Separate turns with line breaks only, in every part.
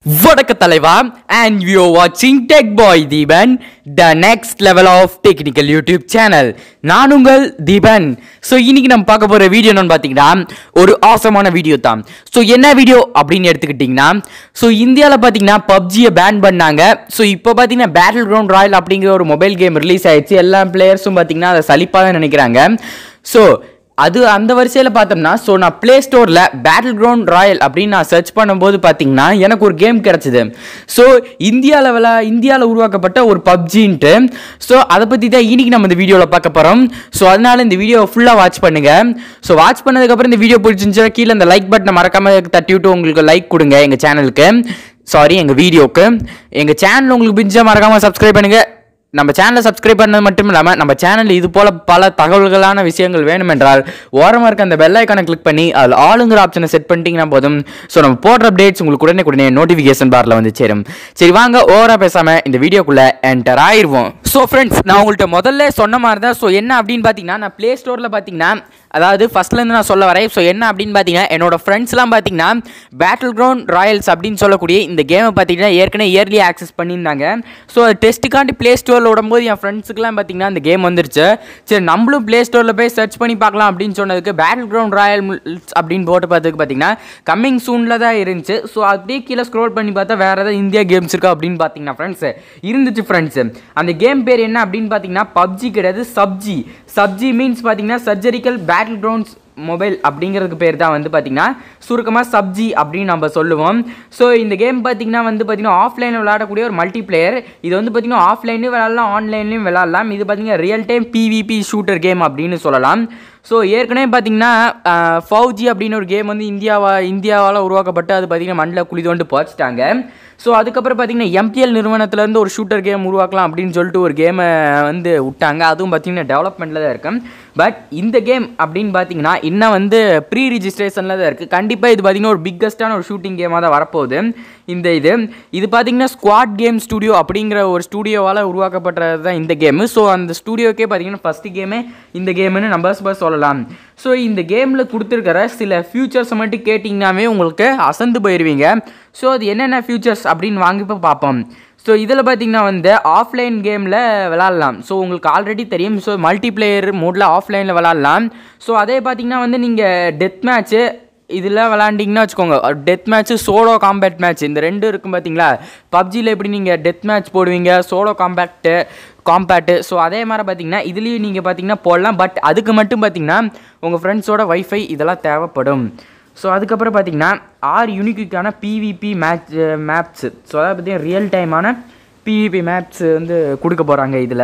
வணக்க தலைவா and you வாட்சிங் tech boy Deepan the next level of technical YouTube channel நான் உங்கள் தீபன் ஸோ இன்னைக்கு நம்ம பார்க்க போகிற வீடியோ என்னன்னு பார்த்தீங்கன்னா ஒரு ஆசமான வீடியோ தான் ஸோ என்ன வீடியோ அப்படின்னு எடுத்துக்கிட்டிங்கன்னா ஸோ இந்தியாவில் பார்த்தீங்கன்னா பப்ஜியை பேன் பண்ணாங்க ஸோ இப்போ பார்த்தீங்கன்னா பேட்டில் கிரவுண்ட் ராயல் அப்படிங்கிற ஒரு மொபைல் கேம் ரிலீஸ் ஆயிடுச்சு எல்லா பிளேயர்ஸும் பார்த்தீங்கன்னா அதை சலிப்பாக தான் நினைக்கிறாங்க ஸோ அது அந்த வரிசையில் பார்த்தோம்னா ஸோ நான் ப்ளே ஸ்டோரில் பேட்டில் கிரவுண்ட் ராயல் அப்படின்னு நான் சர்ச் பண்ணும்போது பார்த்தீங்கன்னா எனக்கு ஒரு கேம் கிடச்சிது ஸோ இந்தியா லெவலில் இந்தியாவில் உருவாக்கப்பட்ட ஒரு பப்ஜின்ட்டு ஸோ அதை பற்றி தான் இன்னைக்கு நம்ம இந்த வீடியோவில் பார்க்க போகிறோம் ஸோ அதனால இந்த வீடியோவை ஃபுல்லாக வாட்ச் பண்ணுங்கள் ஸோ வாட்ச் பண்ணதுக்கப்புறம் இந்த வீடியோ பிடிச்சிருந்துச்சுன்னா கீழே இந்த லைக் பட்டனை மறக்காமல் தட்டி விட்டு உங்களுக்கு லைக் கொடுங்க எங்கள் சேனலுக்கு சாரி எங்கள் வீடியோக்கு எங்கள் சேனல் உங்களுக்கு பிடிச்சா மறக்காமல் சப்ஸ்கிரைப் பண்ணுங்கள் நம்ம சேனலை சப்ஸ்கிரைப் பண்ணது மட்டும் இல்லாமல் நம்ம சேனலில் இது போல பல தகவல்களான விஷயங்கள் வேணுமென்றால் ஓரமாக இருக்க அந்த பெல் ஐக்கானை கிளிக் பண்ணி அதில் ஆளுங்கிற ஆப்ஷனை செட் பண்ணிட்டீங்கன்னா போதும் ஸோ நம்ம போடுற அப்டேட்ஸ் உங்களுக்கு உடனே உடனே நோட்டிஃபிகேஷன் பாரில் வந்து சேரும் சரி வாங்க ஓவராக பேசாமல் இந்த வீடியோக்குள்ளே என்டர் ஆயிடுவோம் ஸோ ஃப்ரெண்ட்ஸ் நான் உங்கள்கிட்ட முதல்ல சொன்ன மாதிரி தான் ஸோ என்ன அப்படின்னு பார்த்தீங்கன்னா நான் ப்ளே ஸ்டோரில் பார்த்தீங்கன்னா அதாவது ஃபஸ்ட்லேருந்து நான் சொல்ல வரேன் ஸோ என்ன அப்படின்னு பார்த்தீங்கன்னா என்னோட ஃப்ரெண்ட்ஸ்லாம் பார்த்தீங்கன்னா பேட்டில் கிரவுண்ட் ராயல்ஸ் அப்படின்னு சொல்லக்கூடிய இந்த கேமை பார்த்தீங்கன்னா ஏற்கனவே இயர்லி ஆக்சஸ் பண்ணியிருந்தாங்க ஸோ அது டெஸ்ட்டுக்காண்டி ப்ளே ஸ்டோரில் விடும்போது என் ஃப்ரெண்ட்ஸுக்குலாம் பார்த்தீங்கன்னா இந்த கேம் வந்துருச்சு சரி நம்மளும் ப்ளே ஸ்டோரில் போய் சர்ச் பண்ணி பார்க்கலாம் அப்படின்னு சொன்னதுக்கு பேட்டில் கிரவுண்ட் ராயல் அப்படின்னு போட்டு பார்த்ததுக்கு பார்த்தீங்கன்னா கம்மிங் சூனில் தான் இருந்துச்சு ஸோ அப்படியே கீழே ஸ்க்ரோல் பண்ணி பார்த்தா வேறு ஏதாவது இந்தியா கேம்ஸ் இருக்கா அப்படின்னு பார்த்தீங்கன்னா ஃப்ரெண்ட்ஸ் இருந்துச்சு ஃப்ரெண்ட்ஸ் அந்த கேம் பேர் என்ன அப்படின்னு பார்த்தீங்கன்னா பப்ஜி கிடையாது சப்ஜி சப்ஜி மீன்ஸ் பார்த்தீங்கன்னா சர்ஜரிக்கல் பேட்டில் கிரவுண்ட்ஸ் மொபைல் அப்படிங்கிறதுக்கு பேர் தான் வந்து பார்த்திங்கன்னா சுருக்கமாக சப்ஜி அப்படின்னு நம்ம சொல்லுவோம் ஸோ இந்த கேம் பார்த்திங்கன்னா வந்து பார்த்திங்கன்னா ஆஃப்லைனில் விளையாடக்கூடிய ஒரு மல்டி பிளேயர் இது வந்து பார்த்திங்கன்னா ஆஃப்லைன்லையும் விளாட்லாம் ஆன்லைன்லையும் விளாட்லாம் இது பார்த்திங்கன்னா real time PVP shooter game அப்படின்னு சொல்லலாம் ஸோ ஏற்கனவே பார்த்தீங்கன்னா ஃபவுஜி அப்படின்னு ஒரு கேம் வந்து இந்தியாவா இந்தியாவால் உருவாக்கப்பட்டு அது பார்த்திங்கன்னா மண்ணில் குழி தோண்டு போச்சுட்டாங்க ஸோ அதுக்கப்புறம் பார்த்தீங்கன்னா எம்பிஎல் நிறுவனத்துலேருந்து ஒரு ஷூட்டர் கேம் உருவாக்கலாம் அப்படின்னு சொல்லிட்டு ஒரு கேமை வந்து விட்டாங்க அதுவும் பார்த்தீங்கன்னா டெவலப்மெண்ட்டில் தான் இருக்கும் பட் இந்த கேம் அப்படின்னு பார்த்தீங்கன்னா இன்னும் வந்து ப்ரீ ரிஜிஸ்ட்ரேஷனில் தான் இருக்குது கண்டிப்பாக இது பார்த்தீங்கன்னா ஒரு பிக்கஸ்ட்டான ஒரு ஷூட்டிங் கேமாக தான் வரப்போகுது இந்த இது இது பார்த்தீங்கன்னா ஸ்குவாட் கேம் ஸ்டுடியோ அப்படிங்கிற ஒரு ஸ்டுடியோவால் உருவாக்கப்பட்டது தான் இந்த கேமு ஸோ அந்த ஸ்டுடியோக்கே பார்த்தீங்கன்னா ஃபஸ்ட்டு கேமே இந்த கேமுன்னு நம்ம பஸ் சொல்லலாம் ஸோ இந்த கேமில் கொடுத்துருக்கிற சில ஃபியூச்சர்ஸை மட்டும் கேட்டிங்கனாவே உங்களுக்கு அசந்து போயிடுவீங்க ஸோ அது என்னென்ன ஃபியூச்சர்ஸ் அப்படின்னு வாங்கி இப்போ பார்ப்போம் ஸோ இதில் பார்த்தீங்கன்னா வந்து ஆஃப்லைன் கேமில் விளாட்லாம் ஸோ உங்களுக்கு ஆல்ரெடி தெரியும் ஸோ மல்டி பிளேயர் மோடில் ஆஃப்லைனில் விளாட்லாம் ஸோ அதே பார்த்தீங்கன்னா வந்து நீங்கள் டெத் மேட்ச்சு இதில் விளாண்டிங்கன்னா வச்சுக்கோங்க death match solo compact match இந்த ரெண்டும் இருக்கும் பார்த்தீங்களா பப்ஜியில் எப்படி நீங்கள் டெத் மேட்ச் போடுவீங்க சோலோ காம்பேக்ட்டு காம்பேக்ட்டு ஸோ அதே மாதிரி பார்த்தீங்கன்னா இதுலேயும் நீங்கள் பார்த்தீங்கன்னா போடலாம் பட் அதுக்கு மட்டும் பார்த்தீங்கன்னா உங்கள் ஃப்ரெண்ட்ஸோட வைஃபை இதெல்லாம் தேவைப்படும் ஸோ அதுக்கப்புறம் பார்த்தீங்கன்னா ஆறு யூனிக்கான பிவிபி மேட்ச் மேப்ஸு ஸோ அதாவது பார்த்தீங்கன்னா ரியல் டைமான பிவிபி மேப்ஸ் வந்து கொடுக்க போகிறாங்க இதில்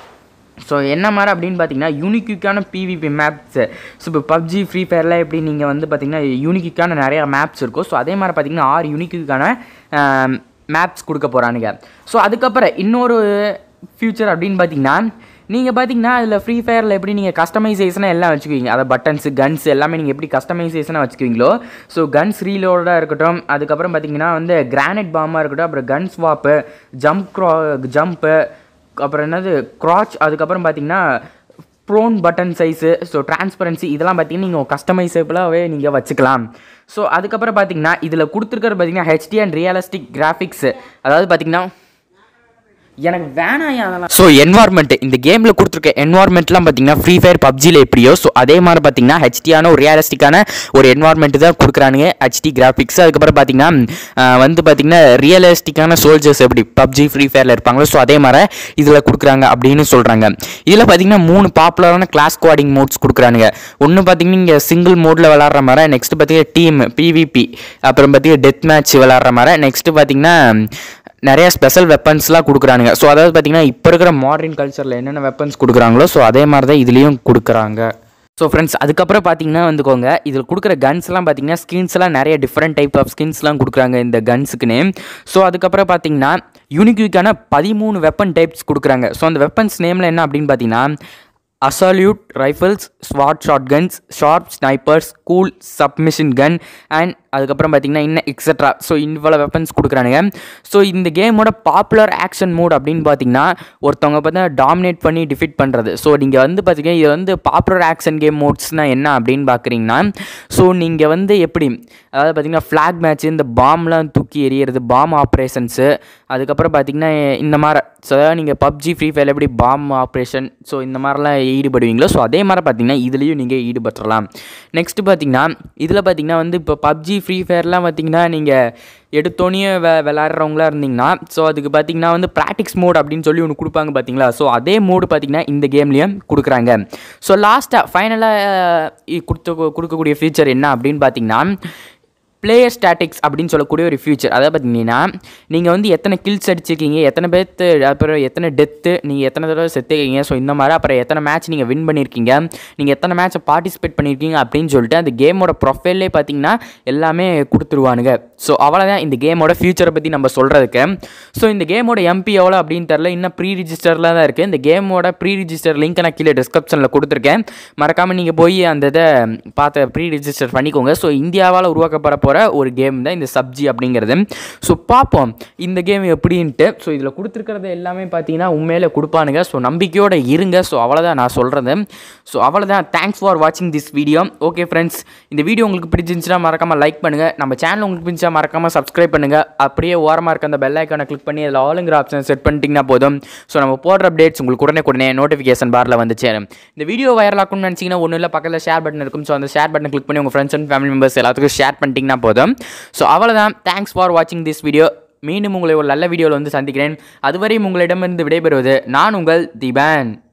ஸோ என்ன மாதிரி அப்படின்னு பார்த்தீங்கன்னா யூனிக்கான பிவிபி மேப்ஸு ஸோ இப்போ பப்ஜி ஃப்ரீ ஃபயரில் எப்படி நீங்கள் வந்து பார்த்தீங்கன்னா யூனிக்கான நிறையா மேப்ஸ் இருக்கும் ஸோ அதே மாதிரி பார்த்தீங்கன்னா ஆறு யூனிக்கான மேப்ஸ் கொடுக்க போகிறானுங்க ஸோ அதுக்கப்புறம் இன்னொரு ஃபியூச்சர் அப்படின்னு பார்த்தீங்கன்னா நீங்கள் பார்த்தீங்கன்னா அதில் ஃப்ரீ ஃபயரில் எப்படி நீங்கள் கஸ்டமைசேஷனாக எல்லாம் வச்சுக்குவீங்க அதை பட்டன்ஸு கன்ஸ் எல்லாமே நீங்கள் எப்படி கஸ்டமைசேஷனாக வச்சுக்குவீங்களோ ஸோ கன்ஸ் ரீலோடாக இருக்கட்டும் அதுக்கப்புறம் பார்த்தீங்கன்னா வந்து கிரானைட் பாமாக இருக்கட்டும் அப்புறம் கன் ஸ்வாப்பு ஜம்ப் க்ரா ஜம்ப்பு அப்புறம் என்னது க்ராச் அதுக்கப்புறம் பார்த்தீங்கன்னா prone button size so transparency இதெல்லாம் பார்த்தீங்கன்னா நீங்கள் கஸ்டமைசபிளாகவே நீங்கள் வச்சுக்கலாம் ஸோ அதுக்கப்புறம் பார்த்தீங்கன்னா இதில் கொடுத்துருக்கிறது பார்த்தீங்கன்னா ஹெச்டி அண்ட் ரியலிஸ்டிக் கிராஃபிக்ஸு அதாவது பார்த்தீங்கன்னா எனக்கு வேணாம் அதெல்லாம் ஸோ என்வார்மெண்ட் இந்த கேமில் கொடுத்துருக்க என்வார்மெண்ட்லாம் பார்த்தீங்கன்னா ஃப்ரீ ஃபயர் பப்ஜியில் எப்படியோ ஸோ அதே மாதிரி பார்த்தீங்கன்னா ஹெச்டியான ஒரு ரியலிஸ்டிக்கான ஒரு என்வார்மெண்ட் தான் கொடுக்குறானுங்க ஹெச்டி கிராஃபிக்ஸ் அதுக்கப்புறம் பார்த்தீங்கன்னா ஆஹ் வந்து பார்த்தீங்கன்னா ரியலிஸ்டிக்கான சோல்ஜர்ஸ் எப்படி பப்ஜி ஃப்ரீ ஃபயரில் இருப்பாங்களோ ஸோ அதே மாதிரி இதில் கொடுக்குறாங்க அப்படின்னு சொல்கிறாங்க இதில் பார்த்தீங்கன்னா மூணு பாப்புலரான கிளாஸ் குவாடிங் மோட்ஸ் கொடுக்குறானுங்க ஒன்று பார்த்தீங்கன்னா இங்கே சிங்கிள் மோடில் விளாட்ற மாதிரி நெக்ஸ்ட் பார்த்தீங்கன்னா டீம் பிவிபி அப்புறம் பார்த்தீங்கன்னா டெத் மேட்ச் விளாட்ற மாதிரி நெக்ஸ்ட்டு பார்த்தீங்கன்னா நிறைய ஸ்பெஷல் வெப்பன்ஸ்லாம் கொடுக்குறானுங்க ஸோ அதாவது பார்த்தீங்கன்னா இப்போ இருக்கிற மாடர்ன் கல்ச்சரில் என்னென்ன வெப்பன்ஸ் கொடுக்குறாங்களோ ஸோ அதே மாதிரி தான் இதுலேயும் கொடுக்குறாங்க ஸோ ஃப்ரெண்ட்ஸ் அதுக்கப்புறம் பார்த்தீங்கன்னா வந்துக்கோங்க இதில் கொடுக்குற கன்ஸ்லாம் பார்த்தீங்கன்னா ஸ்கின்ஸ்லாம் நிறைய டிஃப்ரெண்ட் டைப் ஆஃப் ஸ்கின்ஸ்லாம் கொடுக்குறாங்க இந்த கன்ஸுக்குன்னு ஸோ அதுக்கப்புறம் பார்த்தீங்கன்னா யூனிக்யூக்கான பதிமூணு வெப்பன் டைப்ஸ் கொடுக்குறாங்க ஸோ அந்த வெப்பன்ஸ் நேமில் என்ன அப்படின்னு பார்த்தீங்கன்னா assault rifles swat shot guns sharp snipers cool submission gun and அதுக்கப்புறம் பார்த்தீங்கன்னா இன்னும் எக்ஸட்ரா ஸோ இவ்வளோ வெப்பன்ஸ் கொடுக்குறானுங்க ஸோ இந்த கேமோட பாப்புலர் ஆக்ஷன் மோட் அப்படின்னு பார்த்தீங்கன்னா ஒருத்தவங்க பார்த்தீங்கன்னா டாமினேட் பண்ணி டிஃபிட் பண்ணுறது ஸோ நீங்கள் வந்து பார்த்தீங்கன்னா இது வந்து பாப்புலர் ஆக்ஷன் கேம் மோட்ஸ்னால் என்ன அப்படின்னு பார்க்குறீங்கன்னா ஸோ நீங்கள் வந்து எப்படி அதாவது பார்த்தீங்கன்னா ஃப்ளாக் மேட்ச் இந்த பாம்லாம் தூக்கி எறியறது பாம் ஆப்ரேஷன்ஸு அதுக்கப்புறம் பார்த்தீங்கன்னா இந்த மாதிரி ஸோ அதாவது நீங்கள் பப்ஜி ஃப்ரீ ஃபயர் எப்படி பாம் ஆப்ரேஷன் ஸோ இந்த மாதிரிலாம் ஈடுபடுவீங்களோ ஸோ அதே மாதிரி பார்த்தீங்கன்னா இதுலேயும் நீங்கள் ஈடுபட்டுறலாம் நெக்ஸ்ட்டு பார்த்தீங்கன்னா இதில் பார்த்தீங்கன்னா வந்து இப்போ பப்ஜி ஃப்ரீ ஃபயர்லாம் பார்த்தீங்கன்னா நீங்கள் எடுத்தோன்னே வெ விளாட்றவங்களா இருந்தீங்கன்னா ஸோ அதுக்கு பார்த்தீங்கன்னா வந்து ப்ராக்டிக்ஸ் மோட் அப்படின்னு சொல்லி ஒன்று கொடுப்பாங்க பார்த்தீங்களா ஸோ அதே மோடு பார்த்தீங்கன்னா இந்த கேம்லேயும் கொடுக்குறாங்க ஸோ லாஸ்ட்டாக ஃபைனலாக கொடுத்த கொடுக்கக்கூடிய ஃபீச்சர் என்ன அப்படின்னு பார்த்தீங்கன்னா பிளேயர் ஸ்டாட்டிக்ஸ் அப்படின்னு சொல்லக்கூடிய ஒரு ஃபியூச்சர் அதாவது பார்த்தீங்கன்னா நீங்கள் வந்து எத்தனை கில்ஸ் அடிச்சிருக்கீங்க எத்தனை பேர்த்து அப்புறம் எத்தனை டெத்து நீங்கள் எத்தனை தடவை செத்துக்கீங்க ஸோ இந்த மாதிரி அப்புறம் எத்தனை மேட்ச் நீங்கள் வின் பண்ணியிருக்கீங்க நீங்கள் எத்தனை மேட்ச்சை பார்ட்டிசிபேட் பண்ணியிருக்கீங்க அப்படின்னு சொல்லிட்டு அந்த கேமோட ப்ரொஃபைல்லே பார்த்தீங்கன்னா எல்லாமே கொடுத்துருவானுங்க ஸோ அவ்வளோதான் இந்த கேமோட ஃபியூச்சரை பற்றி நம்ம சொல்கிறதுக்கு ஸோ இந்த கேமோட எம்பி எவ்வளோ அப்படின்னு தெரில இன்னும் ப்ரீ ரிஜிஸ்டரில் தான் இருக்குது இந்த கேமோட ப்ரீ ரிஜிஸ்டர் லிங்க் நான் கீழே டிஸ்கிரிப்ஷனில் கொடுத்துருக்கேன் மறக்காமல் நீங்கள் போய் அந்த இதை பார்த்து ப்ரீ ரிஜிஸ்டர் பண்ணிக்கோங்க ஸோ இந்தியாவால் உருவாக்கப்பட போகிற ஒரு கேம் தான் இந்த சப்ஜி அப்படிங்கிறது ஸோ பார்ப்போம் இந்த கேம் எப்படின்ட்டு ஸோ இதில் கொடுத்துருக்கிறது எல்லாமே பார்த்தீங்கன்னா உண்மையிலே கொடுப்பானுங்க ஸோ நம்பிக்கையோடு இருங்க ஸோ அவ்வளோதான் நான் சொல்கிறது ஸோ அவ்வளோதான் தேங்க்ஸ் ஃபார் வாட்சிங் திஸ் வீடியோ ஓகே ஃப்ரெண்ட்ஸ் இந்த வீடியோ உங்களுக்கு பிடிச்சிருந்துச்சுன்னா மறக்காமல் லைக் பண்ணுங்கள் நம்ம சேனல் உங்களுக்கு பிடிச்சா மறக்காமல் சப்ஸ்கிரைப் பண்ணுங்கள் அப்படியே ஓரமாக இருக்க அந்த பெல் ஐக்கானை கிளிக் பண்ணி அதில் ஆளுங்கிற ஆப்ஷன் செட் பண்ணிட்டீங்கன்னா போதும் ஸோ நம்ம போடுற அப்டேட்ஸ் உங்களுக்கு உடனே உடனே நோட்டிஃபிகேஷன் பாரில் வந்து சேரும் இந்த வீடியோ வைரல் ஆக்கணும்னு நினச்சிங்கன்னா ஒன்றும் இல்லை பக்கத்தில் ஷேர் பட்டன் இருக்கும் ஸோ அந்த ஷேர் பட்டன் கிளிக் பண்ணி உங்கள் ஃப்ரெண்ட்ஸ் அண்ட் ஃபேமிலி மெம்பர்ஸ் எல்லாத்துக்கும் ஷேர் பண்ணிட்டீங்கன்னா போதும் ஸோ அவ்வளோதான் தேங்க்ஸ் ஃபார் வாட்சிங் திஸ் வீடியோ மீண்டும் உங்களை ஒரு நல்ல வீடியோவில் வந்து சந்திக்கிறேன் அதுவரையும் உங்களிடமிருந்து விடைபெறுவது நான் உங்கள் தீபன்